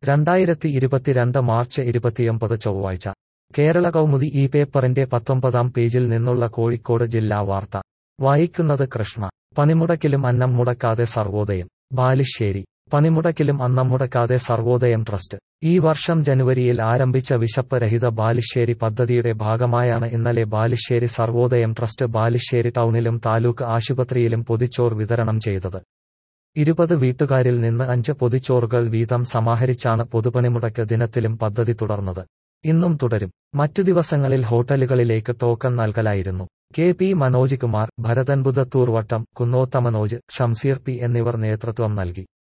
രണ്ടായിരത്തി ഇരുപത്തിരണ്ട് മാർച്ച് ഇരുപത്തിയൊമ്പത് ചൊവ്വാഴ്ച കേരള കൗമുദി ഈ പേപ്പറിന്റെ പത്തൊമ്പതാം പേജിൽ നിന്നുള്ള കോഴിക്കോട് ജില്ലാ വാർത്ത വായിക്കുന്നത് കൃഷ്ണ പണിമുടക്കിലും അന്നം മുടക്കാതെ സർവോദയം ബാലുശ്ശേരി പണിമുടക്കിലും അന്നം മുടക്കാതെ സർവോദയം ട്രസ്റ്റ് ഈ വർഷം ജനുവരിയിൽ ആരംഭിച്ച വിശപ്പ് രഹിത ബാലുശ്ശേരി പദ്ധതിയുടെ ഭാഗമായാണ് ഇന്നലെ ബാലുശ്ശേരി സർവോദയം ട്രസ്റ്റ് ബാലുശ്ശേരി ടൗണിലും താലൂക്ക് ആശുപത്രിയിലും പൊതിച്ചോർ വിതരണം ചെയ്തത് ഇരുപത് വീട്ടുകാരിൽ നിന്ന് അഞ്ച് പൊതിച്ചോറുകൾ വീതം സമാഹരിച്ചാണ് പൊതുപണിമുടക്ക് ദിനത്തിലും പദ്ധതി തുടർന്നത് ഇന്നും തുടരും മറ്റു ദിവസങ്ങളിൽ ഹോട്ടലുകളിലേക്ക് ടോക്കൺ നൽകലായിരുന്നു കെ പി മനോജ് കുമാർ ഭരതൻ ബുധത്തൂർ വട്ടം കുന്നോത്ത മനോജ് ഷംസീർ പി എന്നിവർ നേതൃത്വം നൽകി